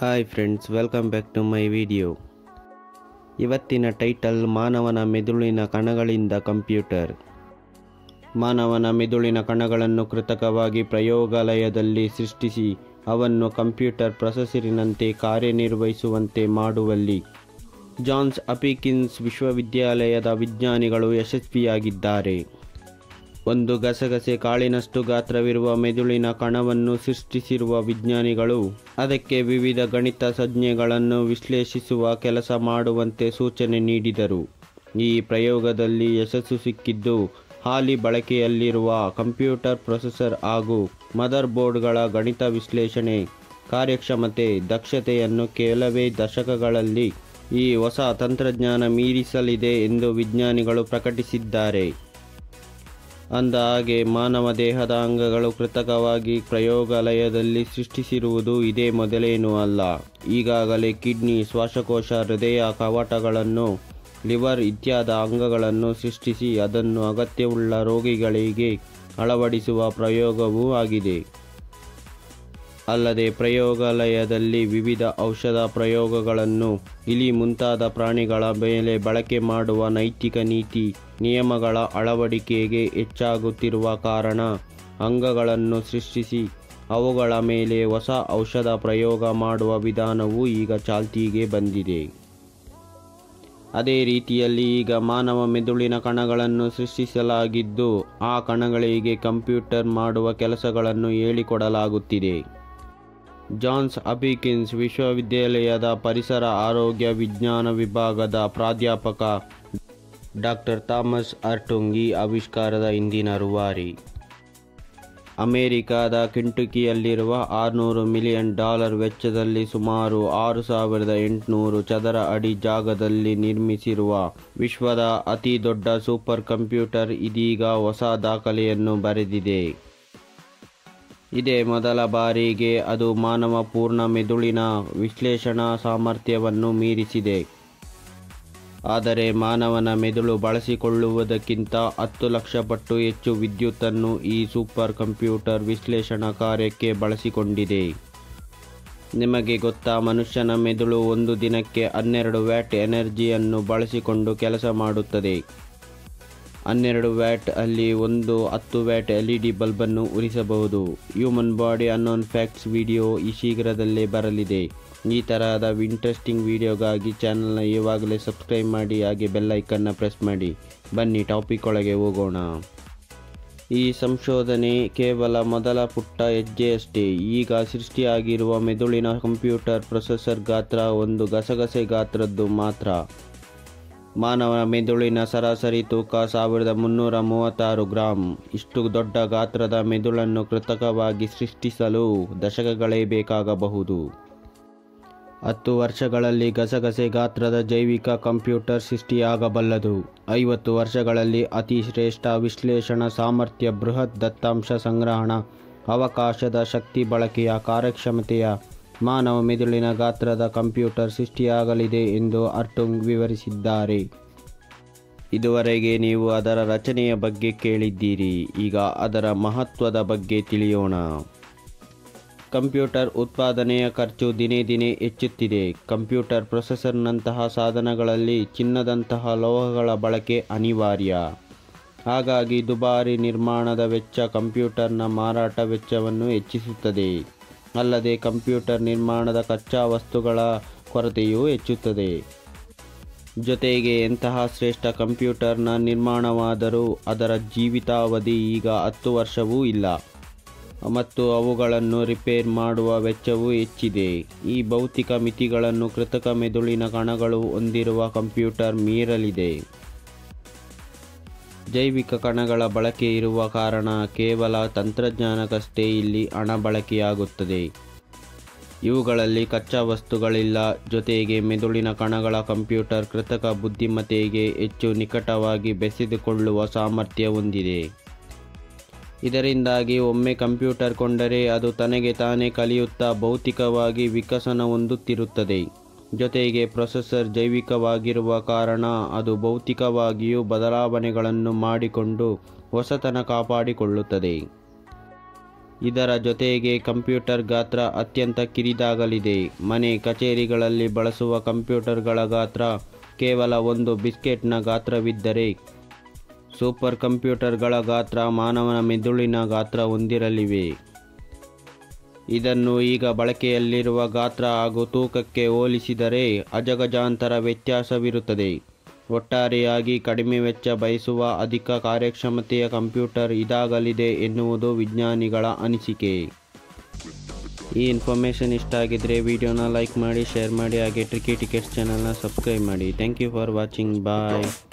hi friends welcome back to my video ಇವತ್ತಿನ title ಮಾನವನ ಮೆದುಳಿನ ಕಣಗಳಿಂದ ಕಂಪ್ಯೂಟರ್ ಮಾನವನ ಮೆದುಳಿನ ಕಣಗಳನ್ನು ಕೃತಕವಾಗಿ ಪ್ರಯೋಗಾಲಯದಲ್ಲಿ ಸೃಷ್ಟಿಸಿ ಅವನ್ನು ಕಂಪ್ಯೂಟರ್ ಪ್ರೊಸೆಸರಿನಂತೆ ಕಾರ್ಯನಿರ್ವಹಿಸುವಂತೆ ಮಾಡುವಲ್ಲಿ ಜಾನ್ಸ್ ಅಪಿಕಿನ್ಸ್ ವಿಶ್ವವಿದ್ಯಾಲಯದ ವಿಜ್ಞಾನಿಗಳು ಯಶಸ್ವಿಯಾಗಿದ್ದಾರೆ ಒಂದು ಗಸಗಸೆ ಕಾಳಿನಷ್ಟು ಗಾತ್ರವಿರುವ ಮೆದುಳಿನ ಕಣವನ್ನು ಸೃಷ್ಟಿಸಿರುವ ವಿಜ್ಞಾನಿಗಳು ಅದಕ್ಕೆ ವಿವಿಧ ಗಣಿತ ಸಂಜ್ಞೆಗಳನ್ನು ವಿಶ್ಲೇಷಿಸುವ ಕೆಲಸ ಮಾಡುವಂತೆ ಸೂಚನೆ ನೀಡಿದರು ಈ ಪ್ರಯೋಗದಲ್ಲಿ ಯಶಸ್ಸು ಸಿಕ್ಕಿದ್ದು ಹಾಲಿ ಬಳಕೆಯಲ್ಲಿರುವ ಕಂಪ್ಯೂಟರ್ ಪ್ರೊಸೆಸರ್ ಹಾಗೂ ಮದರ್ ಬೋರ್ಡ್ಗಳ ಗಣಿತ ವಿಶ್ಲೇಷಣೆ ಕಾರ್ಯಕ್ಷಮತೆ ದಕ್ಷತೆಯನ್ನು ಕೆಲವೇ ದಶಕಗಳಲ್ಲಿ ಈ ಹೊಸ ತಂತ್ರಜ್ಞಾನ ಮೀರಿಸಲಿದೆ ಎಂದು ವಿಜ್ಞಾನಿಗಳು ಪ್ರಕಟಿಸಿದ್ದಾರೆ ಅಂದ ಹಾಗೆ ಮಾನವ ದೇಹದ ಅಂಗಗಳು ಕೃತಕವಾಗಿ ಪ್ರಯೋಗಾಲಯದಲ್ಲಿ ಸೃಷ್ಟಿಸಿರುವುದು ಇದೇ ಮೊದಲೇನೂ ಅಲ್ಲ ಈಗಾಗಲೇ ಕಿಡ್ನಿ ಶ್ವಾಸಕೋಶ ಹೃದಯ ಕವಾಟಗಳನ್ನು ಲಿವರ್ ಇತ್ಯಾದ ಅಂಗಗಳನ್ನು ಸೃಷ್ಟಿಸಿ ಅದನ್ನು ಅಗತ್ಯವುಳ್ಳ ರೋಗಿಗಳಿಗೆ ಅಳವಡಿಸುವ ಪ್ರಯೋಗವೂ ಆಗಿದೆ ಅಲ್ಲದೆ ಪ್ರಯೋಗಾಲಯದಲ್ಲಿ ವಿವಿಧ ಔಷಧ ಪ್ರಯೋಗಗಳನ್ನು ಇಲಿ ಮುಂತಾದ ಪ್ರಾಣಿಗಳ ಮೇಲೆ ಬಳಕೆ ಮಾಡುವ ನೈತಿಕ ನೀತಿ ನಿಯಮಗಳ ಅಳವಡಿಕೆಗೆ ಹೆಚ್ಚಾಗುತ್ತಿರುವ ಕಾರಣ ಅಂಗಗಳನ್ನು ಸೃಷ್ಟಿಸಿ ಅವುಗಳ ಮೇಲೆ ಹೊಸ ಔಷಧ ಪ್ರಯೋಗ ಮಾಡುವ ವಿಧಾನವು ಈಗ ಚಾಲ್ತಿಗೆ ಬಂದಿದೆ ಅದೇ ರೀತಿಯಲ್ಲಿ ಈಗ ಮಾನವ ಮೆದುಳಿನ ಕಣಗಳನ್ನು ಸೃಷ್ಟಿಸಲಾಗಿದ್ದು ಆ ಕಣಗಳಿಗೆ ಕಂಪ್ಯೂಟರ್ ಮಾಡುವ ಕೆಲಸಗಳನ್ನು ಹೇಳಿಕೊಡಲಾಗುತ್ತಿದೆ ಜಾನ್ಸ್ ಅಪಿಕಿನ್ಸ್ ವಿಶ್ವವಿದ್ಯಾಲಯದ ಪರಿಸರ ಆರೋಗ್ಯ ವಿಜ್ಞಾನ ವಿಭಾಗದ ಪ್ರಾಧ್ಯಾಪಕ ಡಾಕ್ಟರ್ ಥಾಮಸ್ ಅರ್ಟುಂಗ್ ಈ ಆವಿಷ್ಕಾರದ ಹಿಂದಿನ ರೂವಾರಿ ಅಮೆರಿಕಾದ ಕೆಂಟುಕಿಯಲ್ಲಿರುವ ಆರುನೂರು ಮಿಲಿಯನ್ ಡಾಲರ್ ವೆಚ್ಚದಲ್ಲಿ ಸುಮಾರು ಆರು ಸಾವಿರದ ಎಂಟುನೂರು ಚದರ ಅಡಿ ಜಾಗದಲ್ಲಿ ನಿರ್ಮಿಸಿರುವ ವಿಶ್ವದ ಅತಿ ದೊಡ್ಡ ಸೂಪರ್ ಕಂಪ್ಯೂಟರ್ ಇದೀಗ ಹೊಸ ದಾಖಲೆಯನ್ನು ಬರೆದಿದೆ ಇದೇ ಮೊದಲ ಬಾರಿಗೆ ಅದು ಮಾನವ ಪೂರ್ಣ ಮೆದುಳಿನ ವಿಶ್ಲೇಷಣಾ ಸಾಮರ್ಥ್ಯವನ್ನು ಮೀರಿಸಿದೆ ಆದರೆ ಮಾನವನ ಮೆದುಳು ಬಳಸಿಕೊಳ್ಳುವುದಕ್ಕಿಂತ ಹತ್ತು ಲಕ್ಷ ಪಟ್ಟು ಹೆಚ್ಚು ವಿದ್ಯುತ್ತನ್ನು ಈ ಸೂಪರ್ ಕಂಪ್ಯೂಟರ್ ವಿಶ್ಲೇಷಣಾ ಕಾರ್ಯಕ್ಕೆ ಬಳಸಿಕೊಂಡಿದೆ ನಿಮಗೆ ಗೊತ್ತಾ ಮನುಷ್ಯನ ಮೆದುಳು ಒಂದು ದಿನಕ್ಕೆ ಹನ್ನೆರಡು ವ್ಯಾಟ್ ಎನರ್ಜಿಯನ್ನು ಬಳಸಿಕೊಂಡು ಕೆಲಸ ಮಾಡುತ್ತದೆ ಹನ್ನೆರಡು ವ್ಯಾಟ್ ಅಲ್ಲಿ ಒಂದು ಹತ್ತು ವ್ಯಾಟ್ ಎಲ್ ಇ ಡಿ ಬಲ್ಬನ್ನು ಉರಿಸಬಹುದು human body unknown facts video ಈ ಶೀಘ್ರದಲ್ಲೇ ಬರಲಿದೆ ಈ ತರಹದ ಇಂಟ್ರೆಸ್ಟಿಂಗ್ ವಿಡಿಯೋಗಾಗಿ ಚಾನಲ್ನ ಇವಾಗಲೇ ಸಬ್ಸ್ಕ್ರೈಬ್ ಮಾಡಿ ಹಾಗೆ ಬೆಲ್ಲೈಕನ್ನ ಪ್ರೆಸ್ ಮಾಡಿ ಬನ್ನಿ ಟಾಪಿಕ್ ಒಳಗೆ ಹೋಗೋಣ ಈ ಸಂಶೋಧನೆ ಕೇವಲ ಮೊದಲ ಪುಟ್ಟ ಹೆಜ್ಜೆಯಷ್ಟೇ ಈಗ ಸೃಷ್ಟಿಯಾಗಿರುವ ಮೆದುಳಿನ ಕಂಪ್ಯೂಟರ್ ಪ್ರೊಸೆಸರ್ ಗಾತ್ರ ಒಂದು ಗಸಗಸೆ ಗಾತ್ರದ್ದು ಮಾತ್ರ ಮಾನವನ ಮೆದುಳಿನ ಸರಾಸರಿ ತೂಕ ಸಾವಿರದ ಮುನ್ನೂರ ಮೂವತ್ತಾರು ಗ್ರಾಂ ಇಷ್ಟು ದೊಡ್ಡ ಗಾತ್ರದ ಮೆದುಳನ್ನು ಕೃತಕವಾಗಿ ಸೃಷ್ಟಿಸಲು ದಶಕಗಳೇ ಬೇಕಾಗಬಹುದು ಹತ್ತು ವರ್ಷಗಳಲ್ಲಿ ಗಸಗಸೆ ಗಾತ್ರದ ಜೈವಿಕ ಕಂಪ್ಯೂಟರ್ ಸೃಷ್ಟಿಯಾಗಬಲ್ಲದು ಐವತ್ತು ವರ್ಷಗಳಲ್ಲಿ ಅತಿ ಶ್ರೇಷ್ಠ ವಿಶ್ಲೇಷಣಾ ಸಾಮರ್ಥ್ಯ ಬೃಹತ್ ದತ್ತಾಂಶ ಸಂಗ್ರಹಣ ಅವಕಾಶದ ಶಕ್ತಿ ಬಳಕೆಯ ಕಾರ್ಯಕ್ಷಮತೆಯ ಮಾನವ ಮೆದುಳಿನ ಗಾತ್ರದ ಕಂಪ್ಯೂಟರ್ ಸೃಷ್ಟಿಯಾಗಲಿದೆ ಎಂದು ಅರ್ಟುಂಗ್ ವಿವರಿಸಿದ್ದಾರೆ ಇದುವರೆಗೆ ನೀವು ಅದರ ರಚನೆಯ ಬಗ್ಗೆ ಕೇಳಿದ್ದೀರಿ ಈಗ ಅದರ ಮಹತ್ವದ ಬಗ್ಗೆ ತಿಳಿಯೋಣ ಕಂಪ್ಯೂಟರ್ ಉತ್ಪಾದನೆಯ ಖರ್ಚು ದಿನೇ ದಿನೇ ಹೆಚ್ಚುತ್ತಿದೆ ಕಂಪ್ಯೂಟರ್ ಪ್ರೊಸೆಸರ್ನಂತಹ ಸಾಧನಗಳಲ್ಲಿ ಚಿನ್ನದಂತಹ ಲೋಹಗಳ ಬಳಕೆ ಅನಿವಾರ್ಯ ಹಾಗಾಗಿ ದುಬಾರಿ ನಿರ್ಮಾಣದ ವೆಚ್ಚ ಕಂಪ್ಯೂಟರ್ನ ಮಾರಾಟ ವೆಚ್ಚವನ್ನು ಹೆಚ್ಚಿಸುತ್ತದೆ ಅಲ್ಲದೆ ಕಂಪ್ಯೂಟರ್ ನಿರ್ಮಾಣದ ಕಚ್ಚಾ ವಸ್ತುಗಳ ಕೊರತೆಯೂ ಹೆಚ್ಚುತ್ತದೆ ಜೊತೆಗೆ ಎಂತಹ ಶ್ರೇಷ್ಠ ಕಂಪ್ಯೂಟರ್ನ ನಿರ್ಮಾಣವಾದರೂ ಅದರ ಜೀವಿತಾವಧಿ ಈಗ ಹತ್ತು ವರ್ಷವೂ ಇಲ್ಲ ಮತ್ತು ಅವುಗಳನ್ನು ರಿಪೇರ್ ಮಾಡುವ ವೆಚ್ಚವೂ ಹೆಚ್ಚಿದೆ ಈ ಭೌತಿಕ ಮಿತಿಗಳನ್ನು ಕೃತಕ ಮೆದುಳಿನ ಕಣಗಳು ಹೊಂದಿರುವ ಕಂಪ್ಯೂಟರ್ ಮೀರಲಿದೆ ಜೈವಿಕ ಕಣಗಳ ಬಳಕೆ ಇರುವ ಕಾರಣ ಕೇವಲ ತಂತ್ರಜ್ಞಾನಕ್ಕಷ್ಟೇ ಇಲ್ಲಿ ಹಣ ಬಳಕೆಯಾಗುತ್ತದೆ ಇವುಗಳಲ್ಲಿ ಕಚ್ಚಾ ವಸ್ತುಗಳಿಲ್ಲ ಜೊತೆಗೆ ಮೆದುಳಿನ ಕಣಗಳ ಕಂಪ್ಯೂಟರ್ ಕೃತಕ ಬುದ್ಧಿಮತ್ತೆಗೆ ಹೆಚ್ಚು ನಿಕಟವಾಗಿ ಬೆಸೆದುಕೊಳ್ಳುವ ಸಾಮರ್ಥ್ಯ ಹೊಂದಿದೆ ಇದರಿಂದಾಗಿ ಒಮ್ಮೆ ಕಂಪ್ಯೂಟರ್ ಕೊಂಡರೆ ಅದು ತನಗೆ ತಾನೇ ಕಲಿಯುತ್ತಾ ಭೌತಿಕವಾಗಿ ವಿಕಸನ ಹೊಂದುತ್ತಿರುತ್ತದೆ ಜೊತೆಗೆ ಪ್ರೊಸೆಸರ್ ಜೈವಿಕವಾಗಿರುವ ಕಾರಣ ಅದು ಭೌತಿಕವಾಗಿಯೂ ಬದಲಾವಣೆಗಳನ್ನು ಮಾಡಿಕೊಂಡು ಹೊಸತನ ಕಾಪಾಡಿಕೊಳ್ಳುತ್ತದೆ ಇದರ ಜೊತೆಗೆ ಕಂಪ್ಯೂಟರ್ ಗಾತ್ರ ಅತ್ಯಂತ ಕಿರಿದಾಗಲಿದೆ ಮನೆ ಕಚೇರಿಗಳಲ್ಲಿ ಬಳಸುವ ಕಂಪ್ಯೂಟರ್ಗಳ ಗಾತ್ರ ಕೇವಲ ಒಂದು ಬಿಸ್ಕೆಟ್ನ ಗಾತ್ರವಿದ್ದರೆ ಸೂಪರ್ ಕಂಪ್ಯೂಟರ್ಗಳ ಗಾತ್ರ ಮಾನವನ ಮೆದುಳಿನ ಗಾತ್ರ ಹೊಂದಿರಲಿವೆ ಇದನ್ನು ಈಗ ಬಳಕೆಯಲ್ಲಿರುವ ಗಾತ್ರ ಹಾಗೂ ತೂಕಕ್ಕೆ ಹೋಲಿಸಿದರೆ ಅಜಗಜಾಂತರ ವ್ಯತ್ಯಾಸವಿರುತ್ತದೆ ಒಟ್ಟಾರೆಯಾಗಿ ಕಡಿಮೆ ವೆಚ್ಚ ಬಯಸುವ ಅಧಿಕ ಕಾರ್ಯಕ್ಷಮತೆಯ ಕಂಪ್ಯೂಟರ್ ಇದಾಗಲಿದೆ ಎನ್ನುವುದು ವಿಜ್ಞಾನಿಗಳ ಅನಿಸಿಕೆ ಈ ಇನ್ಫಾರ್ಮೇಷನ್ ಇಷ್ಟ ಆಗಿದ್ರೆ ವಿಡಿಯೋನ ಲೈಕ್ ಮಾಡಿ ಶೇರ್ ಮಾಡಿ ಹಾಗೆ ಟ್ರಿಕಿ ಟಿಕೆಟ್ಸ್ ಚಾನಲ್ನ ಸಬ್ಸ್ಕ್ರೈಬ್ ಮಾಡಿ thank you for watching bye